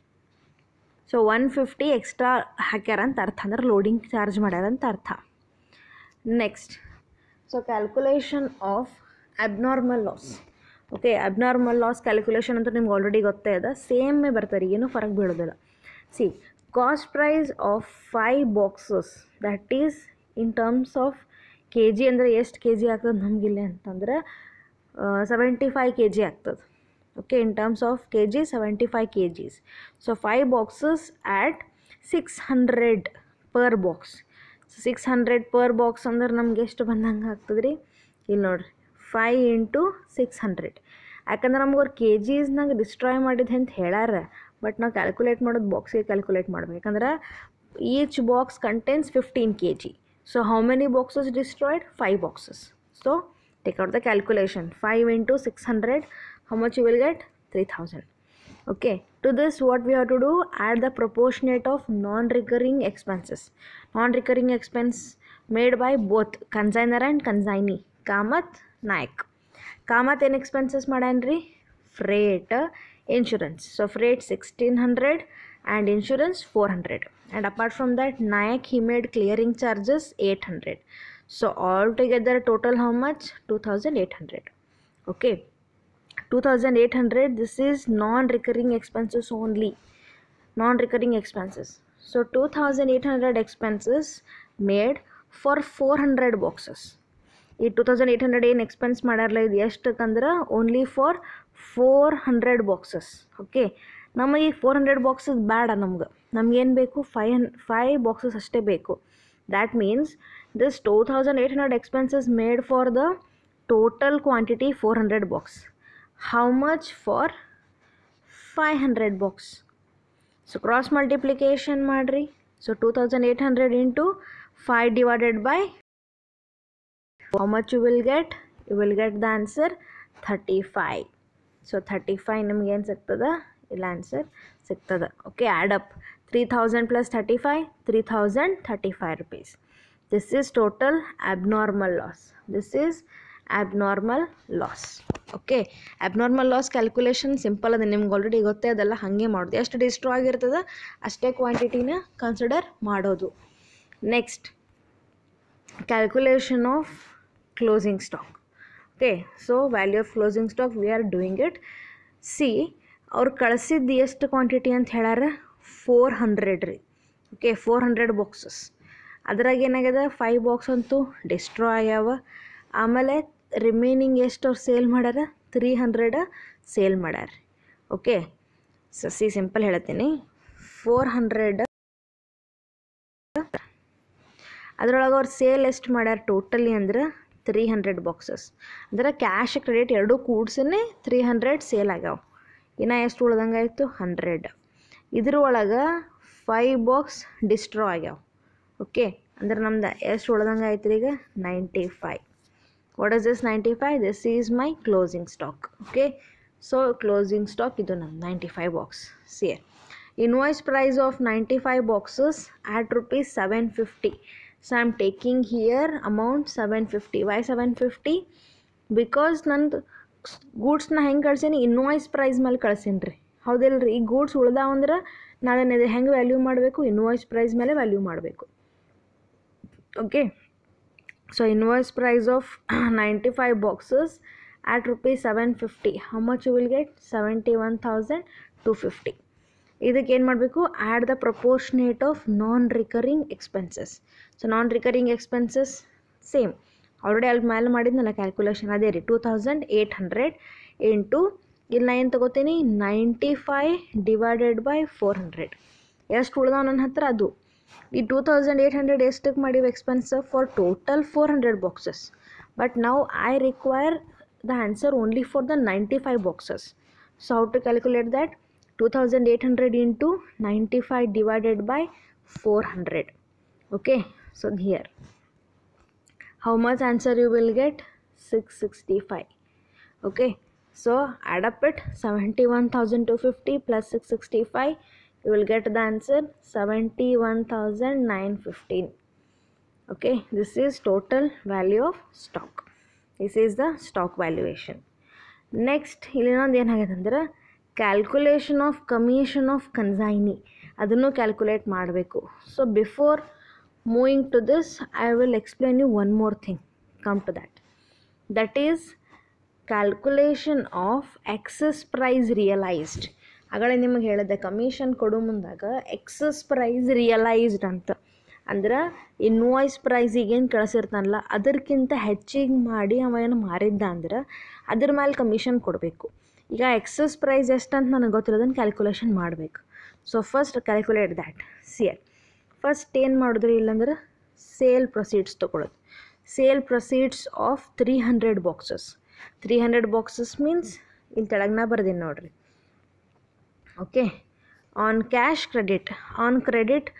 so one fifty extra ಹಾಕ್ಯಾರ ಅಂತ ಅರ್ಥ ಅಂದ್ರೆ ಲೋಡಿಂಗ್ ಚಾರ್ಜ್ ಮಾಡ್ಯಾರ ಅಂತ ಅರ್ಥ next so calculation of abnormal loss okay abnormal loss calculation ಅಂತ ನಿಮ್ಗೆ ಆಲ್ರೆಡಿ ಗೊತ್ತೇ ಅದ ಸೇಮೇ ಬರ್ತಾರೆ ಏನೂ ಫರಕ್ ಬೀಳೋದಿಲ್ಲ see cost price of five boxes that is in terms of K G ಅಂದರೆ ಎಷ್ಟು ಕೆ ಜಿ ಆಗ್ತದೆ ನಮಗಿಲ್ಲ ಅಂತಂದ್ರೆ ಸೆವೆಂಟಿ ಫೈವ್ ಕೆ ಜಿ ಆಗ್ತದೆ okay in terms of K G seventy five K Gs so five boxes at six hundred per box six hundred per box ಅಂದ್ರೆ ನಮ್ಗೆ ಎಷ್ಟು ಬಂದಂಗೆ ಆಗ್ತದೆ ರೀ ಇಲ್ಲಿ ನೋಡ್ರಿ ಫೈವ್ ಇಂಟು ಸಿಕ್ಸ್ ಹಂಡ್ರೆಡ್ ಯಾಕಂದ್ರೆ ನಮ್ಗೆ ಅವ್ರು ಕೆ ಜೀಸ್ನಾಗ ಡಿಸ್ಟ್ರಾಯ್ ಮಾಡಿದೆ ಅಂತ ಹೇಳ್ಯಾರ ಬಟ್ ನಾವು ಕ್ಯಾಲ್ಕುಲೇಟ್ ಮಾಡೋದು ಬಾಕ್ಸಿಗೆ ಕ್ಯಾಲ್ಕುಲೇಟ್ ಮಾಡ್ಬೇಕು ಯಾಕಂದ್ರೆ each box contains fifteen K G so how many boxes destroyed five boxes so take out the calculation five into six hundred how much you will get 3000 okay to this what we have to do add the proportionate of non-recurring expenses non-recurring expense made by both consigner and consignee Kamath Nayak Kamath ಏನು expenses ಮಾಡ್ಯಾನ್ರಿ freight insurance so freight sixteen hundred and insurance four hundred and apart from that Nayak he made clearing charges eight hundred so all together total how much two thousand eight hundred okay 2800 this is non-recurring expenses only non-recurring expenses so 2800 expenses made for 400 boxes ಈ two thousand eight hundred ಏನು expense ಮಾಡ್ಯಾರಲ್ಲ ಇದು ಎಷ್ಟಕ್ಕಂದ್ರೆ only for four hundred boxes okay ನಮಗೆ ಈ four hundred boxes ಬೇಡ ನಮ್ಗೆ ನಮ್ಗೇನು ಬೇಕು ಫೈ ಹನ್ ಫೈವ್ ಬಾಕ್ಸಸ್ ಅಷ್ಟೇ ಬೇಕು that means this two thousand eight hundred expenses made for the total quantity four hundred box how much for 500 box so cross multiplication madri so 2800 into 5 divided by how much you will get you will get the answer 35 so 35 ನಿಮ್ಗೆ ಏನು ಸಿಗ್ತದ ಇಲ್ಲ answer ಸಿಗ್ತದ okay add up three thousand plus thirty five three thousand thirty five rupees this is total abnormal loss this is abnormal loss okay abnormal loss calculation simple ಅದ ನಿಮ್ಗೆ already ಗೊತ್ತೇ ಅದೆಲ್ಲ ಹಾಗೆ ಮಾಡೋದು ಎಷ್ಟು ಡಿಸ್ಟ್ರಾ ಆಗಿರ್ತದೆ ಅಷ್ಟೇ ಕ್ವಾಂಟಿಟಿನ ಕನ್ಸಿಡರ್ ಮಾಡೋದು next calculation of closing stock okay so value of closing stock we are doing it see ಅವ್ರು ಕಳಿಸಿದ್ದು ಎಷ್ಟು ಕ್ವಾಂಟಿಟಿ ಅಂತ ಹೇಳ್ಯಾರ ಫೋರ್ ಹಂಡ್ರೆಡ್ ರೀ ಓಕೆ ಫೋರ್ ಹಂಡ್ರೆಡ್ ಬಾಕ್ಸಸ್ ಅದ್ರಾಗ ಏನಾಗ್ಯದ ಫೈವ್ ಬಾಕ್ಸ್ ಅಂತೂ ಡಿಸ್ಟ್ರಾ ಆಗ್ಯಾವ ಆಮೇಲೆ ರಿಮೈನಿಂಗ್ ಎಷ್ಟು ಅವ್ರು ಸೇಲ್ ಮಾಡ್ಯಾರ ತ್ರೀ ಹಂಡ್ರೆಡ್ ಸೇಲ್ ಮಾಡ್ಯಾರ ಓಕೆ ಸೊ ಸಿ ಸಿಂಪಲ್ ಹೇಳ್ತೀನಿ ಫೋರ್ ಹಂಡ್ರೆಡ್ ಅದ್ರೊಳಗೆ ಅವ್ರು ಸೇಲ್ ಎಷ್ಟು ಮಾಡ್ಯಾರ ಟೋಟಲಿ ಅಂದ್ರೆ ತ್ರೀ ಹಂಡ್ರೆಡ್ ಬಾಕ್ಸಸ್ ಅಂದ್ರೆ ಕ್ಯಾಶ್ ಕ್ರೆಡಿಟ್ ಎರಡೂ ಕೂಡ್ಸೇ ತ್ರೀ ಹಂಡ್ರೆಡ್ ಸೇಲ್ ಆಗ್ಯಾವ ಇನ್ನು ಎಷ್ಟು ಉಳ್ದಂಗೆ ಆಯಿತು ಹಂಡ್ರೆಡ್ ಇದ್ರ ಒಳಗೆ ಫೈವ್ ಬಾಕ್ಸ್ ಡಿಸ್ಟ್ರೋ ಆಗ್ಯಾವ ಓಕೆ ಅಂದ್ರೆ ನಮ್ದು ಎಷ್ಟು ಉಳ್ದಂಗೆ ಆಯ್ತು ಈಗ ninety five what is this ninety five this is my closing stock okay so closing stock ಇದು ನಮ್ಮ ninety five box see here invoice price of 95 boxes at rupees 750 so i'm taking here amount 750 why 750 because ನಂದು ಗೂಡ್ಸ್ನ ಹೆಂಗೆ ಕಳ್ಸೀನಿ invoice price ಮೇಲೆ ಕಳ್ಸೀನಿ ರೀ ಹೌದಿಲ್ರಿ ಈ goods ಉಳ್ದಾವಂದ್ರೆ ನಾನು ಅದನ್ನ ಹೆಂಗೆ ವ್ಯಾಲ್ಯೂ ಮಾಡಬೇಕು ಇನ್ವಾಯ್ಸ್ ಪ್ರೈಸ್ ಮೇಲೆ ವ್ಯಾಲ್ಯೂ ಮಾಡಬೇಕು okay so invoice price of ninety five boxes at rupees 750 how much you will get 71250 ಇದಕ್ಕೆ ಏನು ಮಾಡಬೇಕು add the proportionate of non recurring expenses so non recurring expenses same already ಅಲ್ಲಿ ಮೇಲೆ ಮಾಡಿದ್ನಲ್ಲ calculation ಅದೇ ರೀ two thousand eight hundred into ಇಲ್ಲಿ ನಾ ಏನು ತೊಗೋತೀನಿ ninety five divided by four hundred ಎಷ್ಟು ಉಳ್ದಾವ ನನ್ನ ಹತ್ರ ಅದು ಈ ಟೂ ತೌಸಂಡ್ ಏಯ್ಟ್ ಹಂಡ್ರೆಡ್ ಎಷ್ಟಕ್ಕೆ ಮಾಡಿವಿ expense for total four hundred boxes but ನಾವು I require the answer only for the 95 boxes so how to calculate that 2800 into 95 divided by 400 okay so here how much answer you will get 665 okay so add up it 71250 plus 665 you will get the answer 71915 okay this is total value of stock this is the stock valuation next ಇಲ್ಲಿನೊಂದು ಏನಾಗಿದೆ ಅಂದ್ರೆ calculation of commission of consignee ಅದನ್ನು calculate ಮಾಡಬೇಕು so before moving to this I will explain you one more thing come to that that is calculation of excess price realised ಆಗಲೇ ನಿಮಗೆ ಹೇಳಿದೆ commission ಕೊಡೋ ಮುಂದಾಗ ಎಕ್ಸಸ್ ಪ್ರೈಸ್ ರಿಯಲೈಸ್ಡ್ ಅಂತ ಅಂದ್ರೆ invoice ಪ್ರೈಸಿಗೆ ಏನು ಕಳಿಸಿರ್ತಾನಲ್ಲ ಅದಕ್ಕಿಂತ ಹೆಚ್ಚಿಗೆ ಮಾಡಿ ಅವ ಏನು ಮಾರಿದ್ದ ಅಂದ್ರೆ ಅದ್ರ ಮೇಲೆ ಕಮಿಷನ್ ಕೊಡಬೇಕು ಈಗ ಎಕ್ಸಸ್ ಪ್ರೈಸ್ ಎಷ್ಟು ಅಂತ ನನಗೆ ಗೊತ್ತಿರೋದನ್ನು ಕ್ಯಾಲ್ಕುಲೇಷನ್ ಮಾಡಬೇಕು so first calculate that see here first ಏನು ಮಾಡಿದ್ರಿ ಇಲ್ಲಂದ್ರೆ ಸೇಲ್ ಪ್ರೊಸೀಡ್ಸ್ ತೊಗೊಳೋದು sale proceeds of three hundred boxes three hundred boxes means ಇಲ್ಲಿ ತೆಳಗ್ನ ಬರ್ದೀನಿ ನೋಡ್ರಿ okay on cash credit on credit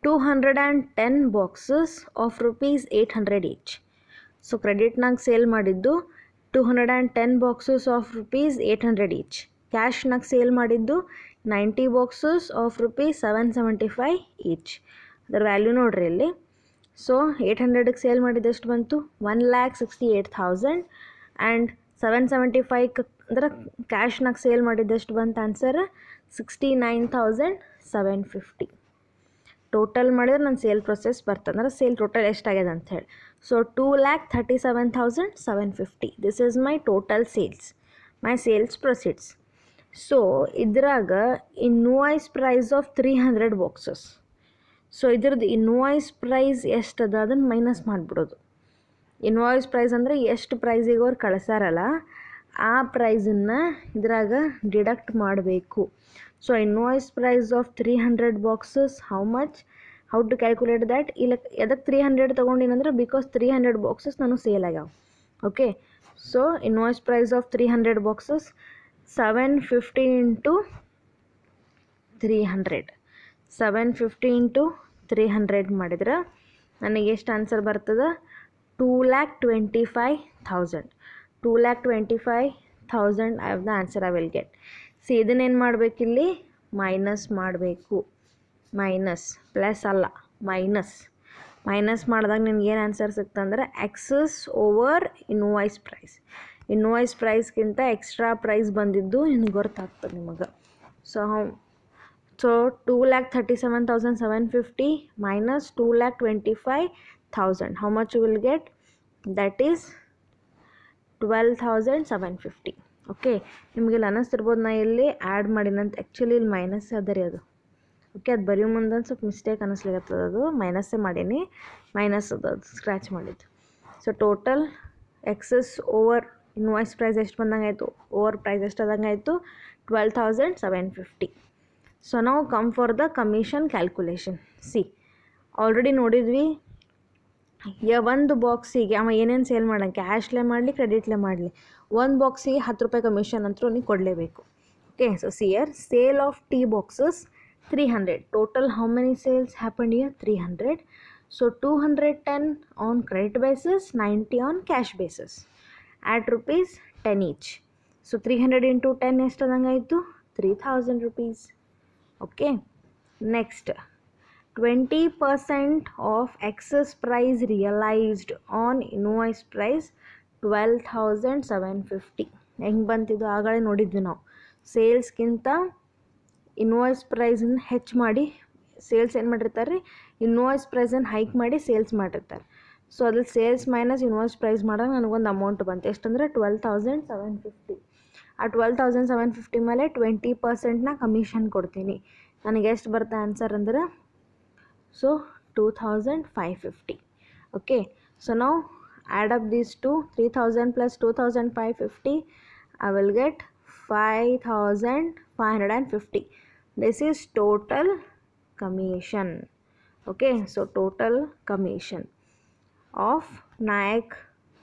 210 boxes of rupees 800 each so ಕ್ರೆಡಿಟ್ನಾಗ ಸೇಲ್ ಮಾಡಿದ್ದು two hundred and ten boxes of rupees eight hundred each ಕ್ಯಾಶ್ನಾಗ sale ಮಾಡಿದ್ದು ninety boxes of rupees seven seventy five each ಅದರ value ನೋಡ್ರಿ ಇಲ್ಲಿ so eight ಹಂಡ್ರೆಡಿಗೆ sale ಮಾಡಿದ್ದು ಎಷ್ಟು ಬಂತು one lakh sixty eight thousand and seven seventy five ಅಂದ್ರೆ ಕ್ಯಾಶ್ನಾಗ ಸೇಲ್ ಮಾಡಿದ್ದೆಷ್ಟು ಬಂತು answer sixty nine thousand seven fifty total ಮಾಡಿದ್ರೆ ನನ್ನ ಸೇಲ್ ಪ್ರೊಸೆಸ್ ಬರ್ತದೆ ಅಂದ್ರೆ ಸೇಲ್ ಟೋಟಲ್ ಎಷ್ಟಾಗ್ಯದ ಅಂತ ಹೇಳಿ so two lakh thirty seven thousand seven fifty this is my total sales my sales proceeds so ಇದ್ರಾಗ invoice price of three hundred boxes so ಇದ್ರದ್ದು invoice price ಎಷ್ಟದ ಅದನ್ನು ಮೈನಸ್ ಮಾಡಿಬಿಡೋದು ಇನ್ವಾಯ್ಸ್ ಪ್ರೈಸ್ ಅಂದರೆ ಎಷ್ಟು ಪ್ರೈಸಿಗೆ ಅವ್ರು ಕಳಿಸಾರಲ್ಲ ಆ ಪ್ರೈಸನ್ನು ಇದ್ರಾಗ ಡಿಡಕ್ಟ್ ಮಾಡಬೇಕು so invoice price of three hundred boxes how much how to calculate that ಇಲ್ಲ ಎದಕ್ಕೆ ತ್ರೀ ಹಂಡ್ರೆಡ್ ತೊಗೊಂಡಿನಂದ್ರೆ ಬಿಕಾಸ್ ತ್ರೀ ಹಂಡ್ರೆಡ್ ಬಾಕ್ಸಸ್ ನಾನು ಸೇಲ್ ಆಗ್ಯಾವ okay so invoice price of three hundred boxes seven fifty into three hundred seven fifty into three hundred ಮಾಡಿದ್ರೆ ನನಗೆ ಎಷ್ಟು answer ಬರ್ತದೆ two lakh twenty five thousand two lakh twenty five thousand I have the answer I will get C ಇದನ್ನೇನು ಮಾಡಬೇಕಿಲ್ಲಿ minus ಮಾಡಬೇಕು minus plus ಅಲ್ಲ minus minus ಮಾಡಿದಾಗ ನಿನ್ಗೆ ಏನು ಆನ್ಸರ್ ಸಿಕ್ತಂದ್ರೆ excess over invoice price invoice ಪ್ರೈಸ್ಗಿಂತ ಎಕ್ಸ್ಟ್ರಾ ಪ್ರೈಸ್ ಬಂದಿದ್ದು ನಿನಗೆ ಗೊತ್ತಾಗ್ತದೆ ನಿಮಗೆ so so two lakh thirty seven thousand seven fifty minus two lakh twenty five thousand how much will get that is twelve thousand seven fifty okay ನಿಮಗೆ ಇಲ್ಲಿ ಅನ್ನಿಸ್ತಿರ್ಬೋದು ನಾ ಇಲ್ಲಿ ಆ್ಯಡ್ ಮಾಡಿನಂತ ಆ್ಯಕ್ಚುಲಿ ಇಲ್ಲಿ ಮೈನಸ್ ಅದ ರೀ ಅದು ಓಕೆ ಅದು ಬರೆಯೋ ಮುಂದೆ ಒಂದು ಸ್ವಲ್ಪ ಮಿಸ್ಟೇಕ್ ಅನ್ನಿಸ್ಲಿಕ್ಕತ್ತದ ಅದು ಮೈನಸ್ಸೇ ಮಾಡೀನಿ ಮೈನಸ್ ಅದು ಅದು ಸ್ಕ್ರ್ಯಾಚ್ ಮಾಡಿದ್ದು so total excess over invoice price ಎಷ್ಟು ಬಂದಂಗೆ ಆಯಿತು ಓವರ್ ಪ್ರೈಸ್ ಎಷ್ಟು ಆದಂಗೆ ಆಯಿತು twelve thousand seven fifty so ನಾವು come for the commission calculation see already ನೋಡಿದ್ವಿ ಯ ಒಂದು ಬಾಕ್ಸಿಗೆ ಅವ ಏನೇನು ಸೇಲ್ ಮಾಡೋಣ ಕ್ಯಾಶ್ಲೇ ಮಾಡಲಿ ಕ್ರೆಡಿಟ್ಲೇ ಮಾಡಲಿ ಒಂದು ಬಾಕ್ಸಿಗೆ ಹತ್ತು ರೂಪಾಯಿ ಕಮಿಷನ್ ಅಂತೂ ನೀವು ಕೊಡಲೇಬೇಕು okay so see here sale of tea boxes three hundred total how many sales happen here three hundred so two hundred ten on credit basis ninety on cash basis at rupees ten each so three hundred into ten ಎಷ್ಟು ಅದಂಗೆ ಆಯಿತು three thousand rupees okay next twenty percent of excess price realised on invoice price twelve thousand seven fifty ಹೆಂಗೆ ಬಂತಿದ್ದು ಆಗಲೇ ನೋಡಿದ್ವಿ ನಾವು ಸೇಲ್ಸ್ಗಿಂತ invoice ಪ್ರೈಸನ್ನ ಹೆಚ್ಚು ಮಾಡಿ ಸೇಲ್ಸ್ ಏನು ಮಾಡಿರ್ತಾರೆ ರೀ ಇನ್ವಾಯ್ಸ್ ಪ್ರೈಸನ್ನು ಹೈಕ್ ಮಾಡಿ ಸೇಲ್ಸ್ ಮಾಡಿರ್ತಾರೆ ಸೊ ಅದ್ರಲ್ಲಿ ಸೇಲ್ಸ್ ಮೈನಸ್ ಇನ್ವಾಯ್ಸ್ ಪ್ರೈಸ್ ಮಾಡಾಗ ನನಗೊಂದು ಅಮೌಂಟ್ ಬಂತು ಎಷ್ಟಂದ್ರೆ ಟ್ವೆಲ್ ತೌಸಂಡ್ ಸೆವೆನ್ ಫಿಫ್ಟಿ ಆ ಟ್ವೆಲ್ ತೌಸಂಡ್ ಸೆವೆನ್ ಫಿಫ್ಟಿ ಮೇಲೆ ಟ್ವೆಂಟಿ ಪರ್ಸೆಂಟ್ನ ಕಮಿಷನ್ ಕೊಡ್ತೀನಿ ನನಗೆ ಎಷ್ಟು ಬರುತ್ತೆ ಆನ್ಸರ್ ಅಂದ್ರೆ so two thousand five fifty okay so ನಾವು add up these two three thousand plus two thousand five fifty I will get five thousand five hundred and fifty this is total commission okay so total commission of Nayak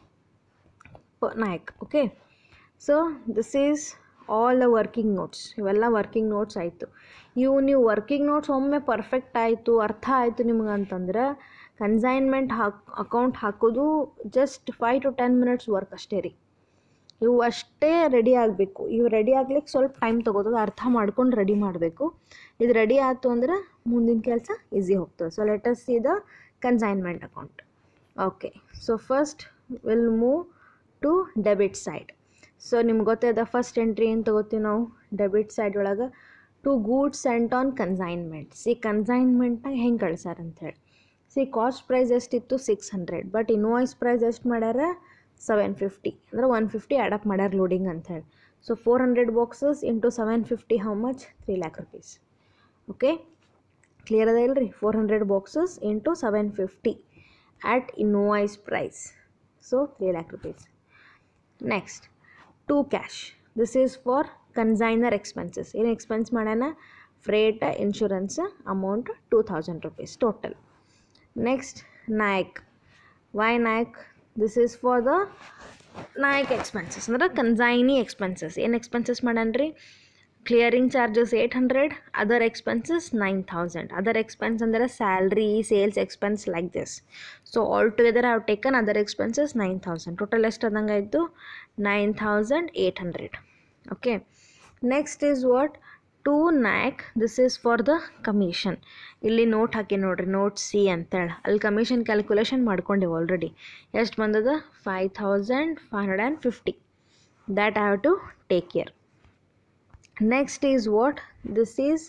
Nayak okay so this is all the working notes ಇವೆಲ್ಲ working notes ಆಯಿತು ಇವು ನೀವು working notes ಒಮ್ಮೆ perfect ಆಯಿತು ಅರ್ಥ ಆಯಿತು ನಿಮ್ಗೆ ಅಂತಂದ್ರೆ ಕನ್ಸೈನ್ಮೆಂಟ್ ಹಾಕ್ ಅಕೌಂಟ್ ಹಾಕೋದು just five to ten minutes work ಅಷ್ಟೇ ರೀ ಇವು ಅಷ್ಟೇ ರೆಡಿ ಆಗಬೇಕು ಇವು ರೆಡಿ ಆಗ್ಲಿಕ್ಕೆ ಸ್ವಲ್ಪ ಟೈಮ್ ತೊಗೋತದೆ ಅರ್ಥ ಮಾಡ್ಕೊಂಡು ರೆಡಿ ಮಾಡಬೇಕು ಇದು ರೆಡಿ ಆಯಿತು ಅಂದ್ರೆ ಮುಂದಿನ ಕೆಲಸ ಈಸಿ ಹೋಗ್ತದೆ so let's see the consignment account okay so first will move to debit side so ನಿಮ್ಗೆ ಗೊತ್ತಿದೆ ಫಸ್ಟ್ ಎಂಟ್ರಿ ಏನು ತೊಗೋತೀವಿ ನಾವು ಡೆಬಿಟ್ ಸೈಡ್ ಒಳಗೆ to goods sent on consignment see ಕನ್ಸೈನ್ಮೆಂಟ್ನಾಗ ಹೆಂಗೆ ಕಳ್ಸಾರ ಅಂಥೇಳಿ ಸಿ ಕಾಸ್ಟ್ ಪ್ರೈಸ್ ಎಷ್ಟಿತ್ತು six hundred but invoice price ಎಷ್ಟು ಮಾಡ್ಯಾರ ಸೆವೆನ್ ಫಿಫ್ಟಿ ಅಂದರೆ ಒನ್ ಫಿಫ್ಟಿ ಅಡಪ್ ಮಾಡ್ಯಾರ ಲೋಡಿಂಗ್ ಅಂಥೇಳಿ so four hundred boxes into seven fifty how much three lakh rupees okay clear ಅದ ಇಲ್ರಿ four hundred boxes into seven fifty at invoice price so three lakh rupees next to cash this is for consignor expenses ಏನು expense ಮಾಡ್ಯಾನ freight insurance amount two thousand rupees total next Nayak why Nayak this is for the Nayak expenses ಅಂದ್ರೆ consignee expenses ಏನು expenses ಮಾಡ್ಯಾನ್ರಿ clearing charges eight hundred other expenses nine thousand other expense ಅಂದರೆ salary sales expense like this so all together have taken other expenses nine thousand total ಎಷ್ಟು ಅದಂಗೆ ಆಯಿತು nine thousand eight hundred okay next is what to Nayak this is for the commission ಇಲ್ಲಿ note ಹಾಕಿ ನೋಡ್ರಿ note C ಅಂತೇಳಿ ಅಲ್ಲಿ commission calculation ಮಾಡ್ಕೊಂಡೇವೆ already ಎಷ್ಟು ಬಂದದ five thousand five hundred and fifty that I have to take care next is what this is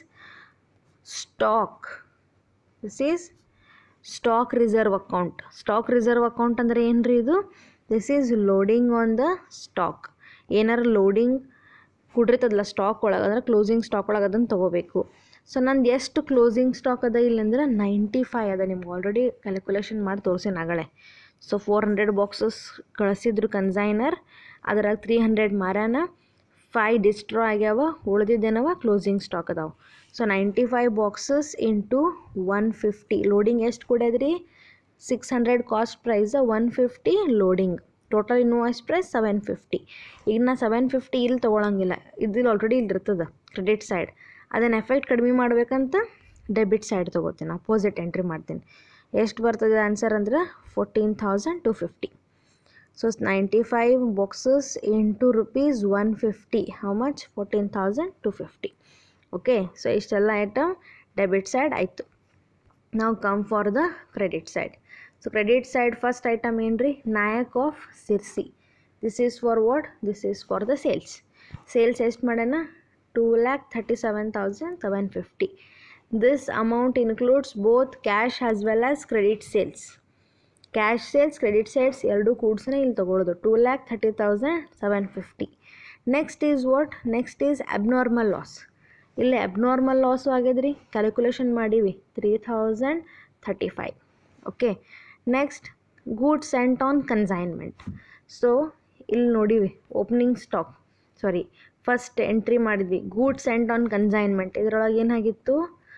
stock this is stock reserve account stock reserve account ಅಂದರೆ ಏನು ರೀ ಇದು this is loading on the stock ಏನಾರು loading ಕುಡಿರ್ತದಲ್ಲ stock ಒಳಗೆ ಅಂದ್ರೆ closing stock ಒಳಗೆ ಅದನ್ನು ತೊಗೋಬೇಕು ಸೊ ನಂದು ಎಷ್ಟು ಕ್ಲೋಸಿಂಗ್ ಸ್ಟಾಕ್ ಅದ ಇಲ್ಲಂದ್ರೆ ನೈಂಟಿ ಫೈ ಅದ ನಿಮ್ಗೆ ಆಲ್ರೆಡಿ ಕ್ಯಾಲ್ಕುಲೇಷನ್ ಮಾಡಿ ತೋರಿಸೇನೆ ಆಗಳೆ ಸೊ ಫೋರ್ ಹಂಡ್ರೆಡ್ ಬಾಕ್ಸಸ್ ಕಳಿಸಿದ್ರು ಕನ್ಸೈನರ್ ಅದ್ರಾಗ ತ್ರೀ ಹಂಡ್ರೆಡ್ ಮಾರ್ಯಾನ ಫೈ ಡಿಸ್ಟ್ರಾ ಆಗ್ಯಾವ ಉಳ್ದಿದ್ದೇನವ ಕ್ಲೋಸಿಂಗ್ ಸ್ಟಾಕ್ ಅದಾವೆ so ninety five boxes into one fifty loading ಎಷ್ಟು ಕೊಡ್ಯದ್ರಿ six hundred cost price one fifty loading total invoice price seven fifty ಈಗ ನಾ ಸೆವೆನ್ ಫಿಫ್ಟಿ ಇಲ್ಲಿ ತೊಗೊಳಂಗಿಲ್ಲ ಇದಿಲ್ಲಿ ಆಲ್ರೆಡಿ ಇಲ್ಲಿ ಇರ್ತದೆ ಕ್ರೆಡಿಟ್ ಸೈಡ್ ಅದನ್ನು ಎಫೆಕ್ಟ್ ಕಡಿಮೆ ಮಾಡಬೇಕಂತ ಡೆಬಿಟ್ ಸೈಡ್ ತೊಗೋತೀನಿ ಅಪೋಸಿಟ್ ಎಂಟ್ರಿ ಮಾಡ್ತೀನಿ ಎಷ್ಟು ಬರ್ತದೆ ಆನ್ಸರ್ ಅಂದ್ರೆ fourteen thousand two fifty so ninety five boxes into rupees one fifty how much fourteen thousand two fifty okay so ಇಷ್ಟೆಲ್ಲ ಐಟಮ್ ಡೆಬಿಟ್ ಸೈಡ್ ಆಯಿತು ನಾವು come for the credit side so credit side first item ಏನು ರೀ Nayak of Sirsi this is for what this is for the sales sales ಎಷ್ಟು ಮಾಡ್ಯಾನ two lakh thirty seven thousand seven fifty this amount includes both cash as well as credit sales cash sales credit sales ಎರಡೂ ಕೂಡ್ಸೇ ಇಲ್ಲಿ ತೊಗೊಳೋದು two lakh thirty thousand seven fifty next is what next is abnormal loss ಇಲ್ಲಿ abnormal loss ಆಗ್ಯದ್ರಿ calculation ಮಾಡೀವಿ three thousand thirty five okay next goods sent on consignment so ಇಲ್ಲಿ ನೋಡಿವಿ opening stock sorry first entry ಮಾಡಿದ್ವಿ goods and on consignment ಇದರೊಳಗೆ ಏನಾಗಿತ್ತು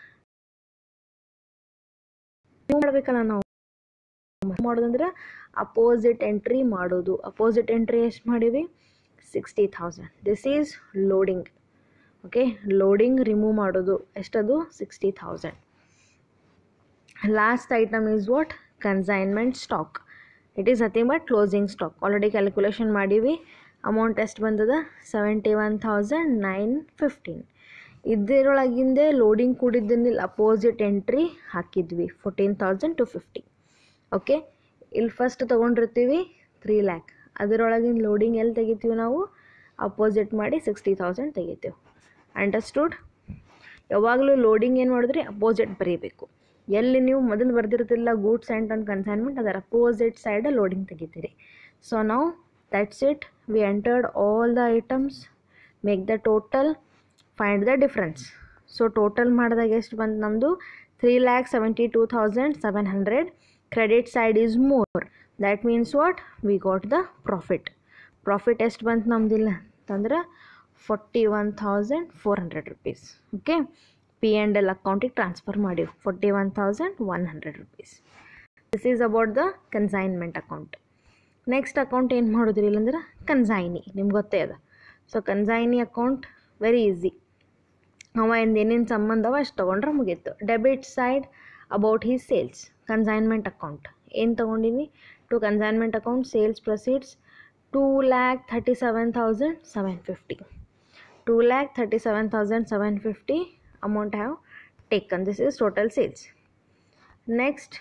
ಮಾಡಬೇಕಲ್ಲ ನಾವು ಮಾಡೋದಂದ್ರೆ ಅಪೋಸಿಟ್ ಎಂಟ್ರಿ ಮಾಡೋದು ಅಪೋಸಿಟ್ ಎಂಟ್ರಿ ಎಷ್ಟು ಮಾಡೀವಿ sixty thousand this is loading okay loading remove ಮಾಡೋದು ಎಷ್ಟದು sixty thousand last item is what consignment stock it is nothing but closing stock already calculation ಮಾಡೀವಿ ಅಮೌಂಟ್ ಎಷ್ಟು ಬಂದದ seventy one thousand nine fifteen ಇದರೊಳಗಿಂದೆ loading ಕೂಡಿದ್ದನ್ನಿಲ್ಲ ಅಪೋಸಿಟ್ ಎಂಟ್ರಿ ಹಾಕಿದ್ವಿ fourteen thousand two fifty okay ಇಲ್ಲಿ ಫಸ್ಟ್ ತೊಗೊಂಡಿರ್ತೀವಿ ತ್ರೀ ಲ್ಯಾಕ್ ಅದರೊಳಗಿನ ಲೋಡಿಂಗ್ ಎಲ್ಲಿ ತೆಗಿತೀವಿ ನಾವು ಅಪೋಸಿಟ್ ಮಾಡಿ ಸಿಕ್ಸ್ಟಿ ತೌಸಂಡ್ ತೆಗಿತೀವಿ ಅಂಡರ್ಸ್ಟುಡ್ ಯಾವಾಗಲೂ ಲೋಡಿಂಗ್ ಏನು ಮಾಡಿದ್ರಿ ಅಪೋಸಿಟ್ ಬರೀಬೇಕು ಎಲ್ಲಿ ನೀವು ಮೊದಲು ಬರ್ದಿರ್ತಿಲ್ಲ ಗೂಡ್ಸ್ ಆ್ಯಂಡ್ ಆನ್ ಕನ್ಸೈನ್ಮೆಂಟ್ ಅದರ ಅಪೋಸಿಟ್ ಸೈಡ್ ಲೋಡಿಂಗ್ ತೆಗಿತೀರಿ ಸೊ ನಾವು that's it we entered all the items make the total find the difference so total ಮಾಡಿದಾಗ ಎಷ್ಟು ಬಂತು ನಮ್ಮದು three lakh seventy two thousand seven hundred credit side is more that means what we got the profit profit ಎಷ್ಟು ಬಂತು ನಮ್ದಿಲ್ಲ ಅಂತಂದ್ರೆ forty one thousand four hundred rupees okay P and L ಅಕೌಂಟಿಗೆ transfer ಮಾಡಿವಿ forty one thousand one hundred rupees this is about the consignment account next account ಏನು ಮಾಡೋದ್ರಿ ಇಲ್ಲಂದ್ರೆ consignee ನಿಮ್ಗೆ ಗೊತ್ತೇ ಅದ so consignee account very easy ಅವ ಇಂದ ಏನೇನು ಸಂಬಂಧ ಅವ ಅಷ್ಟು ತೊಗೊಂಡ್ರೆ ಮುಗೀತು debit side about his sales consignment account ಏನು ತೊಗೊಂಡಿವಿ to consignment account sales proceeds two lakh thirty seven thousand seven fifty two lakh thirty seven thousand seven fifty amount have taken this is total sales next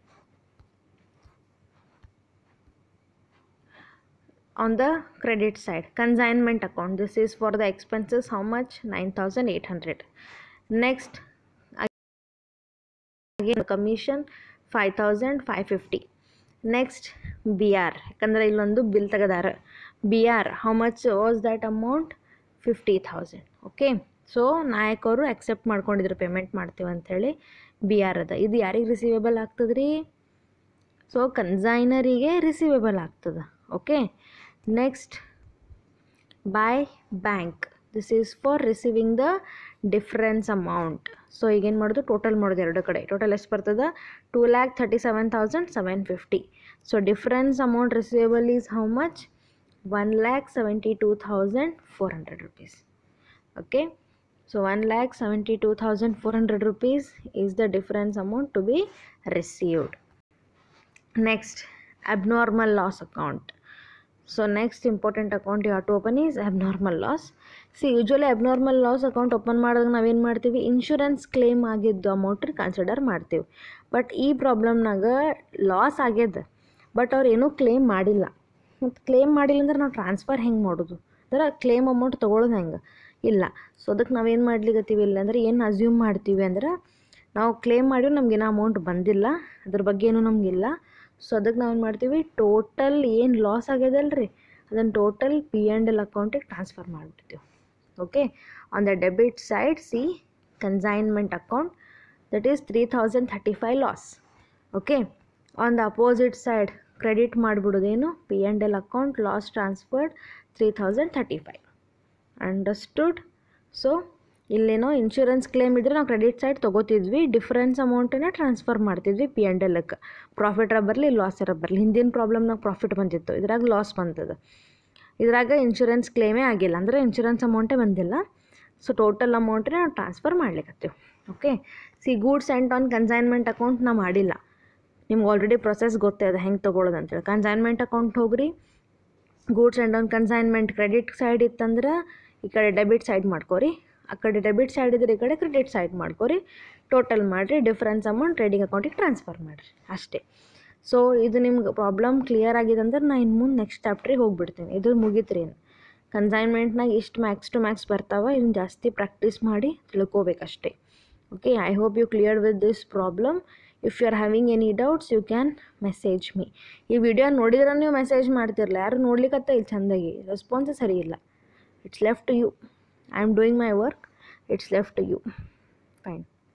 on the credit side consignment account this is for the expenses how much 9800 next again commission 5550 next B R ಯಾಕಂದ್ರೆ ಇಲ್ಲೊಂದು bill ತೆಗೆದಾರ B R how much was that amount fifty thousand okay so Nayak ಅವರು accept ಮಾಡ್ಕೊಂಡಿದ್ರು payment ಮಾಡ್ತೀವಿ ಅಂಥೇಳಿ B R ಅದ ಇದು ಯಾರಿಗೆ ರಿಸೀವೇಬಲ್ ಆಗ್ತದೆ ರೀ ಸೊ ಕನ್ಸೈನರಿಗೆ ರಿಸೀವೇಬಲ್ ಆಗ್ತದೆ okay next by bank this is for receiving the difference amount so ಈಗೇನು ಮಾಡೋದು ಟೋಟಲ್ ಮಾಡೋದು ಎರಡು ಕಡೆ ಟೋಟಲ್ ಎಷ್ಟು ಬರ್ತದೆ two lakh thirty seven thousand seven fifty so difference amount receivable is how much one lakh seventy two thousand four hundred rupees okay so 1 lakh 72400 rupees is the difference amount to be received next abnormal loss account so next important account you have to open is abnormal loss see usually abnormal loss account open ಮಾಡಿದಾಗ ನಾವೇನು ಮಾಡ್ತೀವಿ insurance claim ಆಗಿದ್ದು amount consider ಮಾಡ್ತೀವಿ but ಈ ಪ್ರಾಬ್ಲಮ್ನಾಗ loss ಆಗ್ಯದ but ಅವ್ರು ಏನೂ ಕ್ಲೇಮ್ ಮಾಡಿಲ್ಲ ಮತ್ತು ಕ್ಲೇಮ್ ಮಾಡಿಲ್ಲ ಅಂದ್ರೆ ನಾವು ಟ್ರಾನ್ಸ್ಫರ್ ಹೆಂಗೆ ಮಾಡೋದು ಅಂದ್ರೆ ಕ್ಲೇಮ್ ಅಮೌಂಟ್ ತೊಗೊಳೋದು ಹೆಂಗೆ ಇಲ್ಲ ಸೊ ಅದಕ್ಕೆ ನಾವೇನು ಮಾಡ್ಲಿಕತ್ತೀವಿ ಇಲ್ಲ ಅಂದ್ರೆ ಏನು ಅಸ್ಯೂಮ್ ಮಾಡ್ತೀವಿ ಅಂದ್ರೆ ನಾವು ಕ್ಲೇಮ್ ಮಾಡಿವಿ ನಮಗೇನೋ ಅಮೌಂಟ್ ಬಂದಿಲ್ಲ ಅದ್ರ ಬಗ್ಗೆ ಏನೂ ನಮಗಿಲ್ಲ ಸೊ ಅದಕ್ಕೆ ನಾವೇನು ಮಾಡ್ತೀವಿ ಟೋಟಲ್ ಏನು ಲಾಸ್ ಆಗ್ಯದಲ್ಲ ರೀ ಅದನ್ನು ಟೋಟಲ್ ಪಿ ಆ್ಯಂಡ್ ಎಲ್ ಅಕೌಂಟಿಗೆ ಟ್ರಾನ್ಸ್ಫರ್ ಮಾಡಿಬಿಡ್ತೀವಿ okay on the debit side C consignment account that is three thousand thirty five loss okay on the opposite side credit ಮಾಡಿಬಿಡೋದೇನು P and L account loss transferred three thousand thirty five understood so ಇಲ್ಲೇನೋ insurance claim ಇದ್ದರೆ ನಾವು credit side ತೊಗೋತಿದ್ವಿ difference ಅಮೌಂಟನ್ನು transfer ಮಾಡ್ತಿದ್ವಿ P and ಎಲ್ಕ್ಕೆ ಪ್ರಾಫಿಟ್ರ ಬರಲಿ ಲಾಸರ ಬರಲಿ ಹಿಂದಿನ ಪ್ರಾಬ್ಲಮ್ನಾಗ ಪ್ರಾಫಿಟ್ ಬಂದಿತ್ತು ಇದ್ರಾಗ ಲಾಸ್ ಬಂತದ ಇದ್ರಾಗ ಇನ್ಶೂರೆನ್ಸ್ ಕ್ಲೇಮೇ ಆಗಿಲ್ಲ ಅಂದರೆ ಇನ್ಶೂರೆನ್ಸ್ ಅಮೌಂಟೇ ಬಂದಿಲ್ಲ ಸೊ ಟೋಟಲ್ ಅಮೌಂಟನ್ನ ನಾವು ಟ್ರಾನ್ಸ್ಫರ್ ಮಾಡ್ಲಿಕ್ಕತ್ತೀವಿ okay C goods and on consignment account ನಾವು ಮಾಡಿಲ್ಲ ನಿಮ್ಗೆ ಆಲ್ರೆಡಿ ಪ್ರೊಸೆಸ್ ಗೊತ್ತೇ ಅದು ಹೆಂಗೆ ತೊಗೊಳೋದು ಅಂತೇಳಿ ಕನ್ಸೈನ್ಮೆಂಟ್ ಅಕೌಂಟ್ ಹೋಗ್ರಿ goods and on consignment credit side ಇತ್ತಂದ್ರೆ ಈ ಕಡೆ ಡೆಬಿಟ್ ಸೈಡ್ ಮಾಡ್ಕೋರಿ ಆ ಕಡೆ ಡೆಬಿಟ್ ಸೈಡ್ ಇದ್ರೆ ಈ ಕಡೆ ಕ್ರೆಡಿಟ್ ಸೈಡ್ ಮಾಡ್ಕೋರಿ ಟೋಟಲ್ ಮಾಡಿರಿ ಡಿಫ್ರೆನ್ಸ್ ಅಮೌಂಟ್ ಟ್ರೇಡಿಂಗ್ ಅಕೌಂಟಿಗೆ ಟ್ರಾನ್ಸ್ಫರ್ ಮಾಡಿರಿ ಅಷ್ಟೇ ಸೊ ಇದು ನಿಮ್ಗೆ ಪ್ರಾಬ್ಲಮ್ ಕ್ಲಿಯರ್ ಆಗಿದೆ ಅಂದ್ರೆ ನಾನು ಇನ್ನು ಮುಂದೆ ನೆಕ್ಸ್ಟ್ ಚಾಪ್ಟ್ರಿಗೆ ಹೋಗ್ಬಿಡ್ತೀನಿ ಇದು ಮುಗೀತ್ರಿ ಏನು ಕನ್ಸೈನ್ಮೆಂಟ್ನಾಗ ಇಷ್ಟು ಮ್ಯಾಕ್ಸ್ ಟು ಮ್ಯಾಕ್ಸ್ ಬರ್ತಾವೆ ಇದನ್ನ ಜಾಸ್ತಿ ಪ್ರಾಕ್ಟೀಸ್ ಮಾಡಿ ತಿಳ್ಕೊಬೇಕಷ್ಟೇ okay I hope you clear with this problem if you are having any doubts you can message me ಈ ವಿಡಿಯೋ ನೋಡಿದ್ರೆ ನೀವು ಮೆಸೇಜ್ ಮಾಡ್ತಿರಲ್ಲ ಯಾರು ನೋಡ್ಲಿಕ್ಕತ್ತ ಇಲ್ಲಿ ಚೆಂದಾಗಿ ರೆಸ್ಪಾನ್ಸೇ ಸರಿ ಇಲ್ಲ it's left to you I am doing my work it's left to you